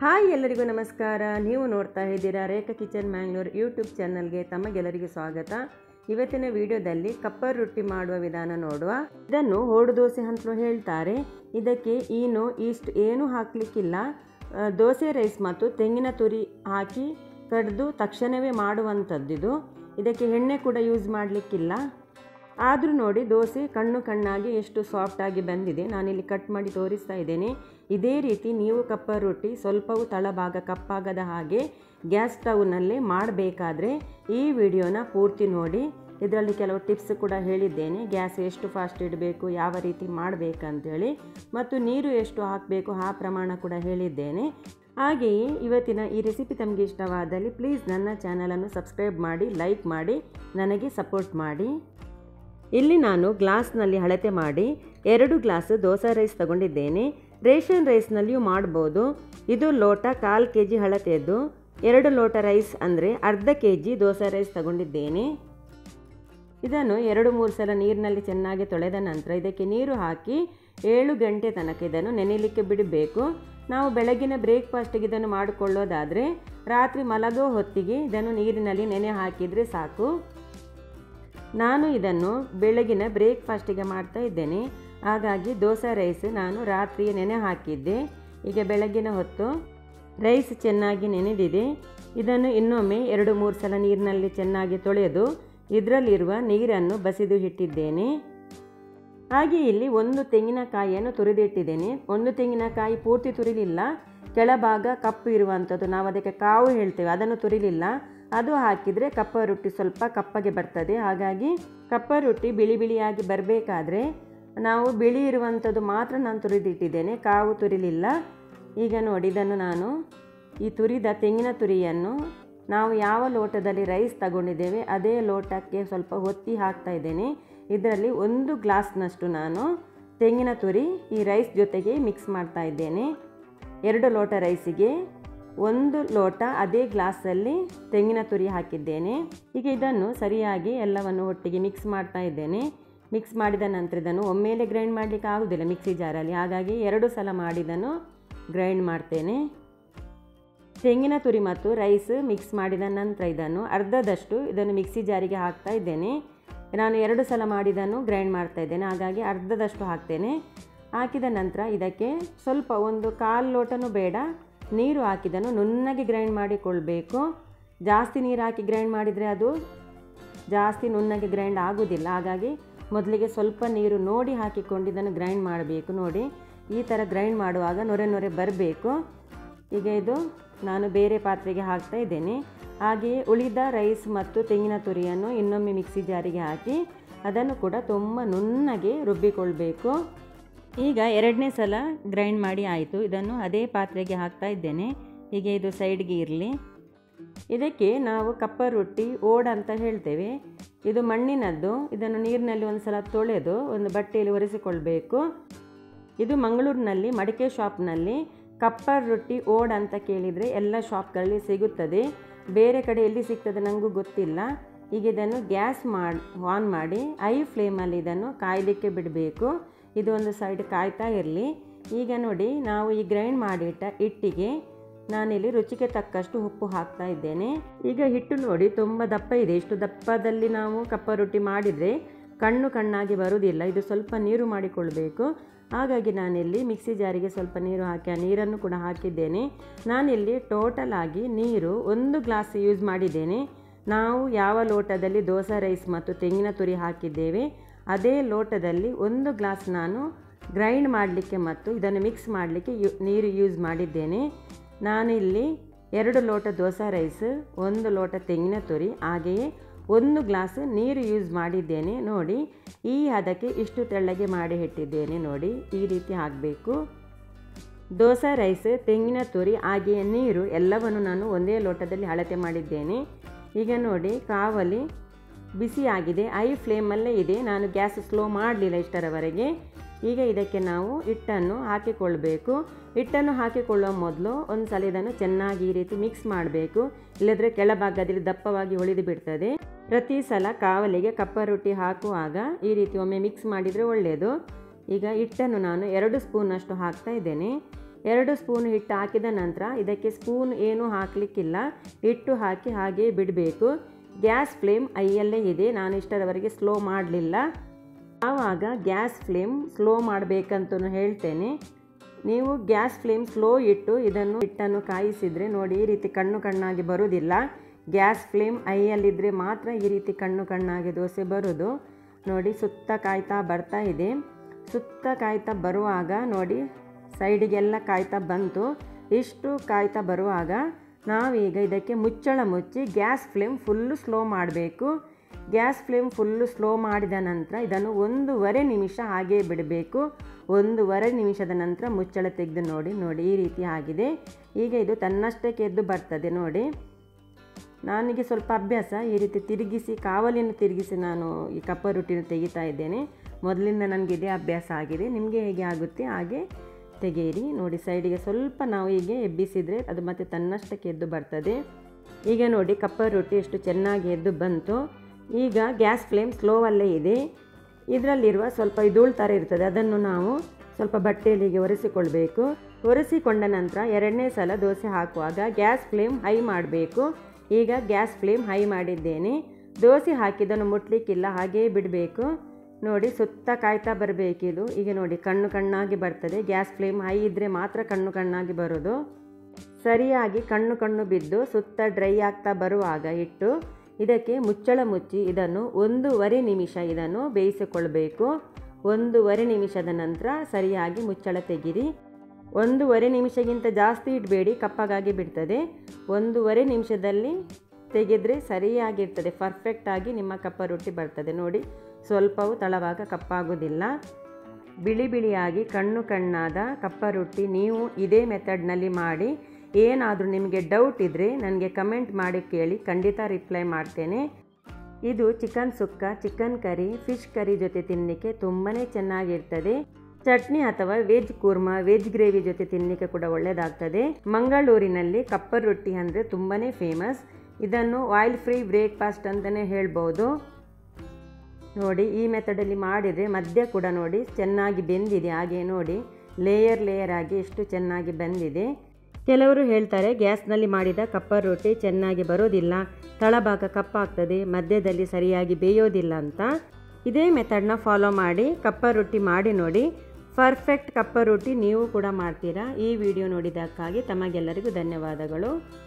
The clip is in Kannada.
ಹಾಯ್ ಎಲ್ಲರಿಗೂ ನಮಸ್ಕಾರ ನೀವು ನೋಡ್ತಾ ಇದ್ದೀರಾ ರೇಖಾ ಕಿಚನ್ ಮ್ಯಾಂಗ್ಳೂರ್ ಯೂಟ್ಯೂಬ್ ಚಾನಲ್ಗೆ ತಮಗೆಲ್ಲರಿಗೂ ಸ್ವಾಗತ ಇವತ್ತಿನ ವಿಡಿಯೋದಲ್ಲಿ ಕಪ್ಪರ್ ರೊಟ್ಟಿ ಮಾಡುವ ವಿಧಾನ ನೋಡುವ ಇದನ್ನು ಹೋಡು ದೋಸೆ ಅಂತಲೂ ಹೇಳ್ತಾರೆ ಇದಕ್ಕೆ ಈನು ಈಸ್ಟ್ ಏನೂ ಹಾಕಲಿಕ್ಕಿಲ್ಲ ಆ, ದೋಸೆ ರೈಸ್ ಮತ್ತು ತೆಂಗಿನ ತುರಿ ಹಾಕಿ ಕಡ್ದು ತಕ್ಷಣವೇ ಮಾಡುವಂಥದ್ದಿದು ಇದಕ್ಕೆ ಎಣ್ಣೆ ಕೂಡ ಯೂಸ್ ಮಾಡಲಿಕ್ಕಿಲ್ಲ ಆದರೂ ನೋಡಿ ದೋಸೆ ಕಣ್ಣು ಕಣ್ಣಾಗಿ ಎಷ್ಟು ಸಾಫ್ಟಾಗಿ ಬಂದಿದೆ ನಾನಿಲ್ಲಿ ಕಟ್ ಮಾಡಿ ತೋರಿಸ್ತಾ ಇದ್ದೇನೆ ಇದೇ ರೀತಿ ನೀವು ಕಪ್ಪ ರೊಟ್ಟಿ ಸ್ವಲ್ಪವೂ ತಳಭಾಗ ಕಪ್ಪಾಗದ ಹಾಗೆ ಗ್ಯಾಸ್ ಸ್ಟವ್ನಲ್ಲೇ ಮಾಡಬೇಕಾದ್ರೆ ಈ ವಿಡಿಯೋನ ಪೂರ್ತಿ ನೋಡಿ ಇದರಲ್ಲಿ ಕೆಲವು ಟಿಪ್ಸ್ ಕೂಡ ಹೇಳಿದ್ದೇನೆ ಗ್ಯಾಸ್ ಎಷ್ಟು ಫಾಸ್ಟ್ ಇಡಬೇಕು ಯಾವ ರೀತಿ ಮಾಡಬೇಕಂತೇಳಿ ಮತ್ತು ನೀರು ಎಷ್ಟು ಹಾಕಬೇಕು ಆ ಪ್ರಮಾಣ ಕೂಡ ಹೇಳಿದ್ದೇನೆ ಹಾಗೆಯೇ ಇವತ್ತಿನ ಈ ರೆಸಿಪಿ ತಮಗೆ ಇಷ್ಟವಾದಲ್ಲಿ ಪ್ಲೀಸ್ ನನ್ನ ಚಾನಲನ್ನು ಸಬ್ಸ್ಕ್ರೈಬ್ ಮಾಡಿ ಲೈಕ್ ಮಾಡಿ ನನಗೆ ಸಪೋರ್ಟ್ ಮಾಡಿ ಇಲ್ಲಿ ನಾನು ಗ್ಲಾಸ್ನಲ್ಲಿ ಅಳತೆ ಮಾಡಿ ಎರಡು ಗ್ಲಾಸ್ ದೋಸೆ ರೈಸ್ ತಗೊಂಡಿದ್ದೇನೆ ರೇಷನ್ ರೈಸ್ನಲ್ಲಿಯೂ ಮಾಡ್ಬೋದು ಇದು ಲೋಟ ಕಾಲು ಕೆ ಜಿ ಅಳತೆಯದ್ದು ಎರಡು ಲೋಟ ರೈಸ್ ಅಂದರೆ ಅರ್ಧ ಕೆ ಜಿ ದೋಸೆ ರೈಸ್ ತಗೊಂಡಿದ್ದೇನೆ ಇದನ್ನು ಎರಡು ಮೂರು ಸಲ ನೀರಿನಲ್ಲಿ ಚೆನ್ನಾಗಿ ತೊಳೆದ ನಂತರ ಇದಕ್ಕೆ ನೀರು ಹಾಕಿ ಏಳು ಗಂಟೆ ತನಕ ಇದನ್ನು ನೆನೆಯಲಿಕ್ಕೆ ಬಿಡಬೇಕು ನಾವು ಬೆಳಗಿನ ಬ್ರೇಕ್ಫಾಸ್ಟಿಗೆ ಇದನ್ನು ಮಾಡಿಕೊಳ್ಳೋದಾದರೆ ರಾತ್ರಿ ಮಲಗೋ ಹೊತ್ತಿಗೆ ಇದನ್ನು ನೀರಿನಲ್ಲಿ ನೆನೆ ಹಾಕಿದರೆ ಸಾಕು ನಾನು ಇದನ್ನು ಬೆಳಗಿನ ಬ್ರೇಕ್ಫಾಸ್ಟಿಗೆ ಮಾಡ್ತಾ ಇದ್ದೇನೆ ಹಾಗಾಗಿ ದೋಸೆ ರೈಸ್ ನಾನು ರಾತ್ರಿ ನೆನೆ ಹಾಕಿದ್ದೆ ಈಗ ಬೆಳಗಿನ ಹೊತ್ತು ರೈಸ್ ಚೆನ್ನಾಗಿ ನೆನೆದಿದೆ ಇದನ್ನು ಇನ್ನೊಮ್ಮೆ ಎರಡು ಮೂರು ಸಲ ನೀರಿನಲ್ಲಿ ಚೆನ್ನಾಗಿ ತೊಳೆದು ಇದರಲ್ಲಿರುವ ನೀರನ್ನು ಬಸಿದು ಇಟ್ಟಿದ್ದೇನೆ ಹಾಗೆ ಇಲ್ಲಿ ಒಂದು ತೆಂಗಿನಕಾಯಿಯನ್ನು ತುರಿದಿಟ್ಟಿದ್ದೇನೆ ಒಂದು ತೆಂಗಿನಕಾಯಿ ಪೂರ್ತಿ ತುರಿಲಿಲ್ಲ ಕೆಳಭಾಗ ಕಪ್ಪು ಇರುವಂಥದ್ದು ನಾವು ಅದಕ್ಕೆ ಕಾವು ಹೇಳ್ತೇವೆ ಅದನ್ನು ತುರಿಲಿಲ್ಲ ಅದು ಹಾಕಿದರೆ ಕಪ್ಪ ರೊಟ್ಟಿ ಸ್ವಲ್ಪ ಕಪ್ಪಗೆ ಬರ್ತದೆ ಹಾಗಾಗಿ ಕಪ್ಪ ರೊಟ್ಟಿ ಬಿಳಿ ಬಿಳಿಯಾಗಿ ಬರಬೇಕಾದ್ರೆ ನಾವು ಬಿಳಿ ಇರುವಂಥದ್ದು ಮಾತ್ರ ನಾನು ತುರಿದಿಟ್ಟಿದ್ದೇನೆ ಕಾವು ತುರಿಲಿಲ್ಲ ಈಗ ನೋಡಿ ಇದನ್ನು ನಾನು ಈ ತುರಿದ ತೆಂಗಿನ ತುರಿಯನ್ನು ನಾವು ಯಾವ ಲೋಟದಲ್ಲಿ ರೈಸ್ ತಗೊಂಡಿದ್ದೇವೆ ಅದೇ ಲೋಟಕ್ಕೆ ಸ್ವಲ್ಪ ಒತ್ತಿ ಹಾಕ್ತಾ ಇದ್ದೇನೆ ಇದರಲ್ಲಿ ಒಂದು ಗ್ಲಾಸ್ನಷ್ಟು ನಾನು ತೆಂಗಿನ ತುರಿ ಈ ರೈಸ್ ಜೊತೆಗೆ ಮಿಕ್ಸ್ ಮಾಡ್ತಾ ಇದ್ದೇನೆ ಎರಡು ಲೋಟ ರೈಸಿಗೆ ಒಂದು ಲೋಟ ಅದೇ ಗ್ಲಾಸಲ್ಲಿ ತೆಂಗಿನ ತುರಿ ಹಾಕಿದ್ದೇನೆ ಈಗ ಇದನ್ನು ಸರಿಯಾಗಿ ಎಲ್ಲವನ್ನು ಒಟ್ಟಿಗೆ ಮಿಕ್ಸ್ ಮಾಡ್ತಾ ಇದ್ದೇನೆ ಮಿಕ್ಸ್ ಮಾಡಿದ ನಂತರ ಇದನ್ನು ಒಮ್ಮೆಲೆ ಗ್ರೈಂಡ್ ಮಾಡಲಿಕ್ಕೆ ಆಗೋದಿಲ್ಲ ಮಿಕ್ಸಿ ಜಾರಲ್ಲಿ ಹಾಗಾಗಿ ಎರಡು ಸಲ ಮಾಡಿದನ್ನು ಗ್ರೈಂಡ್ ಮಾಡ್ತೇನೆ ತೆಂಗಿನ ತುರಿ ಮತ್ತು ರೈಸ್ ಮಿಕ್ಸ್ ಮಾಡಿದ ನಂತರ ಇದನ್ನು ಅರ್ಧದಷ್ಟು ಇದನ್ನು ಮಿಕ್ಸಿ ಜಾರಿಗೆ ಹಾಕ್ತಾ ಇದ್ದೇನೆ ನಾನು ಎರಡು ಸಲ ಮಾಡಿದನ್ನು ಗ್ರೈಂಡ್ ಮಾಡ್ತಾ ಇದ್ದೇನೆ ಹಾಗಾಗಿ ಅರ್ಧದಷ್ಟು ಹಾಕ್ತೇನೆ ಹಾಕಿದ ನಂತರ ಇದಕ್ಕೆ ಸ್ವಲ್ಪ ಒಂದು ಕಾಲು ಲೋಟನೂ ಬೇಡ ನೀರು ಹಾಕಿದನ್ನು ನುಣ್ಣಗೆ ಗ್ರೈಂಡ್ ಮಾಡಿಕೊಳ್ಬೇಕು ಜಾಸ್ತಿ ನೀರು ಹಾಕಿ ಗ್ರೈಂಡ್ ಮಾಡಿದರೆ ಅದು ಜಾಸ್ತಿ ನುಣ್ಣಗೆ ಗ್ರೈಂಡ್ ಆಗೋದಿಲ್ಲ ಹಾಗಾಗಿ ಮೊದಲಿಗೆ ಸ್ವಲ್ಪ ನೀರು ನೋಡಿ ಹಾಕಿಕೊಂಡು ಇದನ್ನು ಗ್ರೈಂಡ್ ಮಾಡಬೇಕು ನೋಡಿ ಈ ಥರ ಗ್ರೈಂಡ್ ಮಾಡುವಾಗ ನೊರೆ ನೊರೆ ಬರಬೇಕು ಈಗ ಇದು ನಾನು ಬೇರೆ ಪಾತ್ರೆಗೆ ಹಾಕ್ತಾ ಇದ್ದೇನೆ ಹಾಗೆಯೇ ಉಳಿದ ರೈಸ್ ಮತ್ತು ತೆಂಗಿನ ತುರಿಯನ್ನು ಇನ್ನೊಮ್ಮೆ ಮಿಕ್ಸಿ ಜಾರಿಗೆ ಹಾಕಿ ಅದನ್ನು ಕೂಡ ತುಂಬ ನುಣ್ಣಗೆ ರುಬ್ಬಿಕೊಳ್ಬೇಕು ಈಗ ಎರಡನೇ ಸಲ ಗ್ರೈಂಡ್ ಮಾಡಿ ಆಯಿತು ಇದನ್ನು ಅದೇ ಪಾತ್ರೆಗೆ ಹಾಕ್ತಾ ಇದ್ದೇನೆ ಹೀಗೆ ಇದು ಸೈಡ್ಗೆ ಇರಲಿ ಇದಕ್ಕೆ ನಾವು ಕಪ್ಪ ರೊಟ್ಟಿ ಓಡ್ ಅಂತ ಹೇಳ್ತೇವೆ ಇದು ಮಣ್ಣಿನದ್ದು ಇದನ್ನು ನೀರಿನಲ್ಲಿ ಒಂದು ಸಲ ತೊಳೆದು ಒಂದು ಬಟ್ಟೆಯಲ್ಲಿ ಒರೆಸಿಕೊಳ್ಬೇಕು ಇದು ಮಂಗಳೂರಿನಲ್ಲಿ ಮಡಿಕೆ ಶಾಪ್ನಲ್ಲಿ ಕಪ್ಪರ್ ರೊಟ್ಟಿ ಓಡ್ ಅಂತ ಕೇಳಿದರೆ ಎಲ್ಲ ಶಾಪ್ಗಳಲ್ಲಿ ಸಿಗುತ್ತದೆ ಬೇರೆ ಕಡೆ ಎಲ್ಲಿ ಸಿಗ್ತದೆ ನನಗೂ ಗೊತ್ತಿಲ್ಲ ಈಗ ಇದನ್ನು ಗ್ಯಾಸ್ ಮಾಡಿ ಆನ್ ಮಾಡಿ ಐ ಫ್ಲೇಮಲ್ಲಿ ಇದನ್ನು ಕಾಯಲಿಕ್ಕೆ ಬಿಡಬೇಕು ಇದು ಒಂದು ಸೈಡ್ ಕಾಯ್ತಾ ಇರಲಿ ಈಗ ನೋಡಿ ನಾವು ಈ ಗ್ರೈಂಡ್ ಮಾಡಿಟ್ಟ ಹಿಟ್ಟಿಗೆ ನಾನಿಲ್ಲಿ ರುಚಿಗೆ ತಕ್ಕಷ್ಟು ಉಪ್ಪು ಹಾಕ್ತಾ ಇದ್ದೇನೆ ಈಗ ಹಿಟ್ಟು ನೋಡಿ ತುಂಬ ದಪ್ಪ ಇದೆ ಇಷ್ಟು ದಪ್ಪದಲ್ಲಿ ನಾವು ಕಪ್ಪ ರೊಟ್ಟಿ ಮಾಡಿದರೆ ಕಣ್ಣು ಕಣ್ಣಾಗಿ ಬರುವುದಿಲ್ಲ ಇದು ಸ್ವಲ್ಪ ನೀರು ಮಾಡಿಕೊಳ್ಬೇಕು ಹಾಗಾಗಿ ನಾನಿಲ್ಲಿ ಮಿಕ್ಸಿ ಜಾರಿಗೆ ಸ್ವಲ್ಪ ನೀರು ಹಾಕಿ ಆ ನೀರನ್ನು ಕೂಡ ಹಾಕಿದ್ದೇನೆ ನಾನಿಲ್ಲಿ ಟೋಟಲ್ ಆಗಿ ನೀರು ಒಂದು ಗ್ಲಾಸ್ ಯೂಸ್ ಮಾಡಿದ್ದೇನೆ ನಾವು ಯಾವ ಲೋಟದಲ್ಲಿ ದೋಸೆ ರೈಸ್ ಮತ್ತು ತೆಂಗಿನ ತುರಿ ಹಾಕಿದ್ದೇವೆ ಅದೇ ಲೋಟದಲ್ಲಿ ಒಂದು ಗ್ಲಾಸ್ ನಾನು ಗ್ರೈಂಡ್ ಮಾಡಲಿಕ್ಕೆ ಮತ್ತು ಇದನ್ನು ಮಿಕ್ಸ್ ಮಾಡಲಿಕ್ಕೆ ಯು ನೀರು ಯೂಸ್ ಮಾಡಿದ್ದೇನೆ ನಾನಿಲ್ಲಿ ಎರಡು ಲೋಟ ದೋಸೆ ರೈಸ್ ಒಂದು ಲೋಟ ತೆಂಗಿನ ತುರಿ ಹಾಗೆಯೇ ಒಂದು ಗ್ಲಾಸ್ ನೀರು ಯೂಸ್ ಮಾಡಿದ್ದೇನೆ ನೋಡಿ ಈ ಹದಕ್ಕೆ ಇಷ್ಟು ತೆಳ್ಳಗೆ ಮಾಡಿ ಇಟ್ಟಿದ್ದೇನೆ ನೋಡಿ ಈ ರೀತಿ ಆಗಬೇಕು ದೋಸೆ ರೈಸ್ ತೆಂಗಿನ ತುರಿ ಹಾಗೆಯೇ ನೀರು ಎಲ್ಲವನ್ನು ನಾನು ಒಂದೇ ಲೋಟದಲ್ಲಿ ಅಳತೆ ಮಾಡಿದ್ದೇನೆ ಈಗ ನೋಡಿ ಕಾವಲಿ ಬಿಸಿಯಾಗಿದೆ ಐ ಫ್ಲೇಮಲ್ಲೇ ಇದೆ ನಾನು ಗ್ಯಾಸ್ ಸ್ಲೋ ಮಾಡಲಿಲ್ಲ ಇಷ್ಟರವರೆಗೆ ಈಗ ಇದಕ್ಕೆ ನಾವು ಹಿಟ್ಟನ್ನು ಹಾಕಿಕೊಳ್ಬೇಕು ಹಿಟ್ಟನ್ನು ಹಾಕಿಕೊಳ್ಳುವ ಮೊದಲು ಒಂದು ಸಲ ಇದನ್ನು ಚೆನ್ನಾಗಿ ಈ ರೀತಿ ಮಿಕ್ಸ್ ಮಾಡಬೇಕು ಇಲ್ಲದ್ರೆ ಕೆಳಭಾಗದಲ್ಲಿ ದಪ್ಪವಾಗಿ ಉಳಿದು ಬಿಡ್ತದೆ ಪ್ರತಿ ಸಲ ಕಾವಲಿಗೆ ಕಪ್ಪ ರೊಟ್ಟಿ ಹಾಕುವಾಗ ಈ ರೀತಿ ಒಮ್ಮೆ ಮಿಕ್ಸ್ ಮಾಡಿದರೆ ಒಳ್ಳೆಯದು ಈಗ ಹಿಟ್ಟನ್ನು ನಾನು ಎರಡು ಸ್ಪೂನಷ್ಟು ಹಾಕ್ತಾ ಇದ್ದೇನೆ ಎರಡು ಸ್ಪೂನ್ ಹಿಟ್ಟು ಹಾಕಿದ ನಂತರ ಇದಕ್ಕೆ ಸ್ಪೂನ್ ಏನೂ ಹಾಕಲಿಕ್ಕಿಲ್ಲ ಹಿಟ್ಟು ಹಾಕಿ ಹಾಗೇ ಬಿಡಬೇಕು ಗ್ಯಾಸ್ ಫ್ಲೇಮ್ ಐಯಲ್ಲೇ ಇದೆ ನಾನು ಇಷ್ಟರವರೆಗೆ ಸ್ಲೋ ಮಾಡಲಿಲ್ಲ ಆವಾಗ ಗ್ಯಾಸ್ ಫ್ಲೇಮ್ ಸ್ಲೋ ಮಾಡಬೇಕಂತೂ ಹೇಳ್ತೇನೆ ನೀವು ಗ್ಯಾಸ್ ಫ್ಲೇಮ್ ಸ್ಲೋ ಇಟ್ಟು ಇದನ್ನು ಹಿಟ್ಟನ್ನು ಕಾಯಿಸಿದರೆ ನೋಡಿ ಈ ರೀತಿ ಕಣ್ಣು ಕಣ್ಣಾಗಿ ಬರುವುದಿಲ್ಲ ಗ್ಯಾಸ್ ಫ್ಲೇಮ್ ಐಯಲ್ಲಿದ್ದರೆ ಮಾತ್ರ ಈ ರೀತಿ ಕಣ್ಣು ಕಣ್ಣಾಗಿ ದೋಸೆ ಬರೋದು ನೋಡಿ ಸುತ್ತ ಕಾಯ್ತಾ ಬರ್ತಾ ಇದೆ ಸುತ್ತ ಕಾಯ್ತಾ ಬರುವಾಗ ನೋಡಿ ಸೈಡಿಗೆಲ್ಲ ಕಾಯ್ತಾ ಬಂತು ಇಷ್ಟು ಕಾಯ್ತಾ ಬರುವಾಗ ನಾವೀಗ ಇದಕ್ಕೆ ಮುಚ್ಚಳ ಮುಚ್ಚಿ ಗ್ಯಾಸ್ ಫ್ಲೇಮ್ ಫುಲ್ಲು ಸ್ಲೋ ಮಾಡಬೇಕು ಗ್ಯಾಸ್ ಫ್ಲೇಮ್ ಫುಲ್ಲು ಸ್ಲೋ ಮಾಡಿದ ನಂತರ ಇದನ್ನು ಒಂದೂವರೆ ನಿಮಿಷ ಹಾಗೇ ಬಿಡಬೇಕು ಒಂದೂವರೆ ನಿಮಿಷದ ನಂತರ ಮುಚ್ಚಳ ತೆಗೆದು ನೋಡಿ ನೋಡಿ ಈ ರೀತಿ ಆಗಿದೆ ಈಗ ಇದು ತನ್ನಷ್ಟಕ್ಕೆ ಎದ್ದು ಬರ್ತದೆ ನೋಡಿ ನನಗೆ ಸ್ವಲ್ಪ ಅಭ್ಯಾಸ ಈ ರೀತಿ ತಿರುಗಿಸಿ ಕಾವಲಿನ ತಿರುಗಿಸಿ ನಾನು ಈ ಕಪ್ಪ ರೊಟ್ಟಿನ ತೆಗಿತಾ ಇದ್ದೇನೆ ಮೊದಲಿಂದ ನನಗೆ ಇದೇ ಅಭ್ಯಾಸ ಆಗಿದೆ ನಿಮಗೆ ಹೇಗೆ ಆಗುತ್ತೆ ಹಾಗೆ ತೆಗೆಯಿರಿ ನೋಡಿ ಸೈಡಿಗೆ ಸ್ವಲ್ಪ ನಾವು ಹೀಗೆ ಎಬ್ಬಿಸಿದರೆ ಅದು ಮತ್ತೆ ತನ್ನಷ್ಟಕ್ಕೆ ಎದ್ದು ಬರ್ತದೆ ಈಗ ನೋಡಿ ಕಪ್ಪ ರೊಟ್ಟಿ ಎಷ್ಟು ಚೆನ್ನಾಗಿ ಎದ್ದು ಬಂತು ಈಗ ಗ್ಯಾಸ್ ಫ್ಲೇಮ್ ಸ್ಲೋವಲ್ಲೇ ಇದೆ ಇದರಲ್ಲಿರುವ ಸ್ವಲ್ಪ ಇದೂಳ್ ಥರ ಇರ್ತದೆ ಅದನ್ನು ನಾವು ಸ್ವಲ್ಪ ಬಟ್ಟೆಯಲ್ಲಿಗೆ ಒರೆಸಿಕೊಳ್ಬೇಕು ಒರೆಸಿಕೊಂಡ ನಂತರ ಎರಡನೇ ಸಲ ದೋಸೆ ಹಾಕುವಾಗ ಗ್ಯಾಸ್ ಫ್ಲೇಮ್ ಹೈ ಮಾಡಬೇಕು ಈಗ ಗ್ಯಾಸ್ ಫ್ಲೇಮ್ ಹೈ ಮಾಡಿದ್ದೇನೆ ದೋಸೆ ಹಾಕಿದ್ದನ್ನು ಮುಟ್ಲಿಕ್ಕಿಲ್ಲ ಹಾಗೇ ಬಿಡಬೇಕು ನೋಡಿ ಸುತ್ತ ಕಾಯ್ತಾ ಬರಬೇಕಿದು ಈಗ ನೋಡಿ ಕಣ್ಣು ಕಣ್ಣಾಗಿ ಬರ್ತದೆ ಗ್ಯಾಸ್ ಫ್ಲೇಮ್ ಹೈ ಇದ್ದರೆ ಮಾತ್ರ ಕಣ್ಣು ಕಣ್ಣಾಗಿ ಬರೋದು ಸರಿಯಾಗಿ ಕಣ್ಣು ಕಣ್ಣು ಬಿದ್ದು ಸುತ್ತ ಡ್ರೈ ಆಗ್ತಾ ಬರುವಾಗ ಇಟ್ಟು ಇದಕ್ಕೆ ಮುಚ್ಚಳ ಮುಚ್ಚಿ ಇದನ್ನು ಒಂದೂವರೆ ನಿಮಿಷ ಇದನ್ನು ಬೇಯಿಸಿಕೊಳ್ಬೇಕು ಒಂದೂವರೆ ನಿಮಿಷದ ನಂತರ ಸರಿಯಾಗಿ ಮುಚ್ಚಳ ತೆಗಿರಿ ಒಂದೂವರೆ ನಿಮಿಷಕ್ಕಿಂತ ಜಾಸ್ತಿ ಇಡಬೇಡಿ ಕಪ್ಪಗಾಗಿ ಬಿಡ್ತದೆ ಒಂದೂವರೆ ನಿಮಿಷದಲ್ಲಿ ತೆಗೆದರೆ ಸರಿಯಾಗಿರ್ತದೆ ಪರ್ಫೆಕ್ಟಾಗಿ ನಿಮ್ಮ ಕಪ್ಪ ರೊಟ್ಟಿ ಬರ್ತದೆ ನೋಡಿ ಸ್ವಲ್ಪವೂ ತಳವಾಗ ಕಪ್ಪಾಗೋದಿಲ್ಲ ಬಿಳಿ ಬಿಳಿಯಾಗಿ ಕಣ್ಣು ಕಣ್ಣಾದ ಕಪ್ಪ ರೊಟ್ಟಿ ನೀವು ಇದೇ ಮೆಥಡ್ನಲ್ಲಿ ಮಾಡಿ ಏನಾದರೂ ನಿಮಗೆ ಡೌಟ್ ಇದ್ದರೆ ನನಗೆ ಕಮೆಂಟ್ ಮಾಡಿ ಕೇಳಿ ಖಂಡಿತ ರಿಪ್ಲೈ ಮಾಡ್ತೇನೆ ಇದು chicken sukka chicken curry fish curry ಜೊತೆ ತಿನ್ನಲಿಕ್ಕೆ ತುಂಬಾ ಚೆನ್ನಾಗಿರ್ತದೆ ಚಟ್ನಿ ಅಥವಾ ವೆಜ್ ಕೂರ್ಮಾ ವೆಜ್ ಗ್ರೇವಿ ಜೊತೆ ತಿನ್ನಲಿಕ್ಕೆ ಕೂಡ ಒಳ್ಳೆಯದಾಗ್ತದೆ ಮಂಗಳೂರಿನಲ್ಲಿ ಕಪ್ಪರ್ ರೊಟ್ಟಿ ಅಂದರೆ ತುಂಬಾ ಫೇಮಸ್ ಇದನ್ನು ಆಯಿಲ್ ಫ್ರೀ ಬ್ರೇಕ್ಫಾಸ್ಟ್ ಅಂತಲೇ ಹೇಳ್ಬೋದು ನೋಡಿ ಈ ಮೆಥಡಲ್ಲಿ ಮಾಡಿದರೆ ಮಧ್ಯ ಕೂಡ ನೋಡಿ ಚೆನ್ನಾಗಿ ಬೆಂದಿದೆ ಹಾಗೆ ನೋಡಿ ಲೇಯರ್ ಲೇಯರ್ ಆಗಿ ಎಷ್ಟು ಚೆನ್ನಾಗಿ ಬೆಂದಿದೆ ಕೆಲವರು ಹೇಳ್ತಾರೆ ಗ್ಯಾಸ್ನಲ್ಲಿ ಮಾಡಿದ ಕಪ್ಪ ರೊಟ್ಟಿ ಚೆನ್ನಾಗಿ ಬರೋದಿಲ್ಲ ತಳಭಾಗ ಕಪ್ಪಾಗ್ತದೆ ಮಧ್ಯದಲ್ಲಿ ಸರಿಯಾಗಿ ಬೇಯೋದಿಲ್ಲ ಅಂತ ಇದೇ ಮೆಥಡ್ನ ಫಾಲೋ ಮಾಡಿ ಕಪ್ಪ ರೊಟ್ಟಿ ಮಾಡಿ ನೋಡಿ ಪರ್ಫೆಕ್ಟ್ ಕಪ್ಪ ರೊಟ್ಟಿ ನೀವು ಕೂಡ ಮಾಡ್ತೀರಾ ಈ ವಿಡಿಯೋ ನೋಡಿದ್ದಕ್ಕಾಗಿ ತಮಗೆಲ್ಲರಿಗೂ ಧನ್ಯವಾದಗಳು